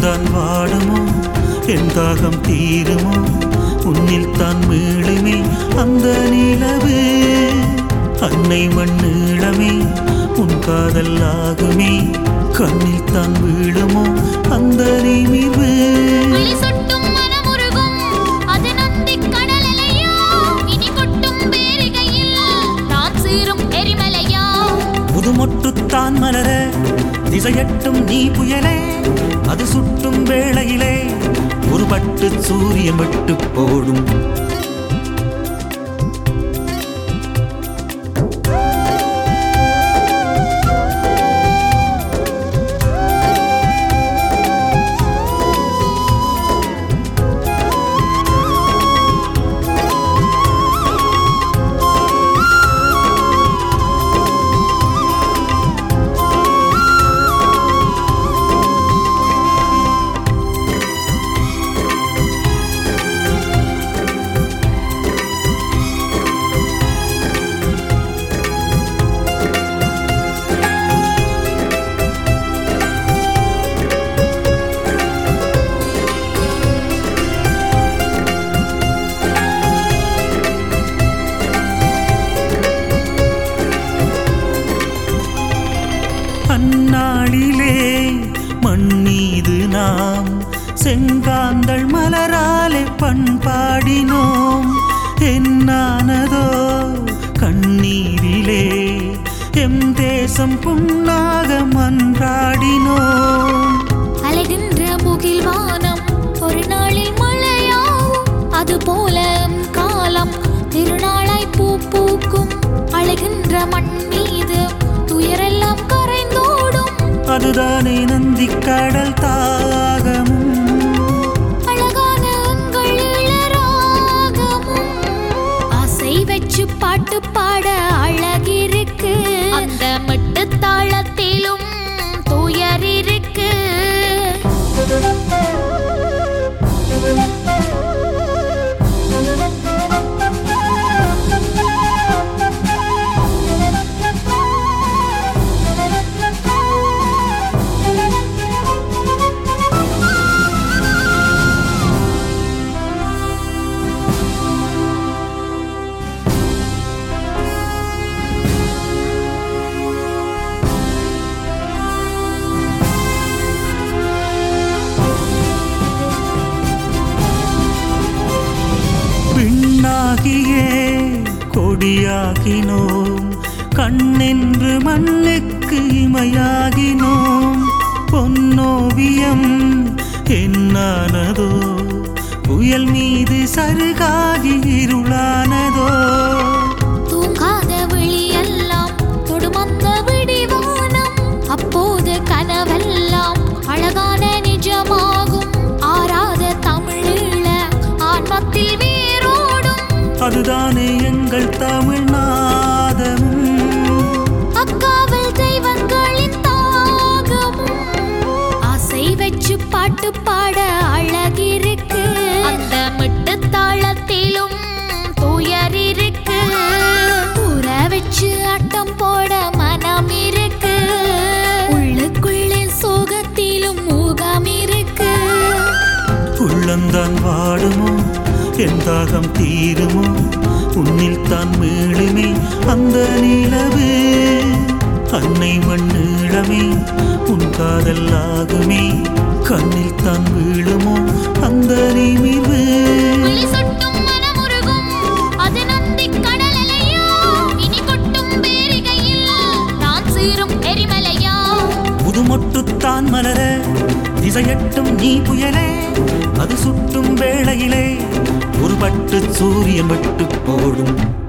உள்ளந்தான் வாடுமோ என் தாகம் தீருமோ உன்னில் தான் மீளுமே அந்த நிலவு அன்னை மண்ணீளமே உன் காதல் ஆகுமே கண்ணில் தான் வீழுமோ அந்த நிமிர்வு விழி சுட்டும் மனமுருகும் அது நந்திக் கடலலையா இனி கொட்டும் பேரிகையில் நான் சீரும் எரிமலையா புதுமொட்டுத்தான் மலர திசையட்டும் நீ புயலே அது சுட்டும் வேளையிலே ஒரு பட்டு சூரியன் விட்டு போடும் அந்நாளிலே மண்ணீது நாம் செங்காந்தள் மலராலே பண்பாடினோம் என்னானதோ கண்ணீரிலே எம் தேசம் புண்ணாக மன்றாடினோம் அலைகின்ற முகில் வானம் ஒரு நாளில் மழையாகும் அது போல எம் காலம் திருநாளாய் பூ பூக்கும் அழைகின்ற மண் மீது துயரெல்லாம் கரைந்தோடும் அதுதானே நந்தி கடல் தாகமும் அழகான எங்கள் இளராகமும் ஆசை வச்சு பாட்டு பாட அழகிருக்கு அந்த மெட்டு தாளத்திலும் துயர் இருக்கு விண்ணாகியே கொடியாகினோம் கண்ணென்று மண்ணுக்கு இமையாகினோம் பொன்னோவியம் என்னானதோ புயல் மீது சருகாகி இருளானதோ தூங்காத விழியெல்லாம் தொடுமந்த விடிவானம் அப்போது கனவெல்லாம் அழகான நிஜமாகும் ஆறாத தமிழீழ ஆன்மத்தில் வேரோடும் அதுதானே எங்கள் தமிழ்நாதமும் அக்காவில் தெய்வங்களின் தாகமும் ஆசை வச்சு பாட்டு பாட அழகிருக்கு அந்த மிட்டு தாளத்திலும் துயர் இருக்கு ஊற வச்சு ஆட்டம் போட மனம் இருக்கு உள்ளுக்குள்ளே சோகத்திலும் முகம் இருக்கு உள்ளந்தான் வாடுமோ என் தாகம் தீருமோ உன்னில் தான் மீளுமே அந்த நிலவு அன்னை மண்ணீளமே உன் காதல் ஆகுமே கண்ணில் தான் வீழுமோ அந்த நிமிர்வு விழி சுட்டும் மனமுருகும் அது நந்திக் கடலலையா இனி கொட்டும் பேரிகையில் நான் சீரும் எரிமலையா புதுமொட்டுத்தான் மலர திசையட்டும் நீ புயலே அது சுட்டும் வேளையிலே ஒரு பட்டு சூரியன் விட்டு போடும்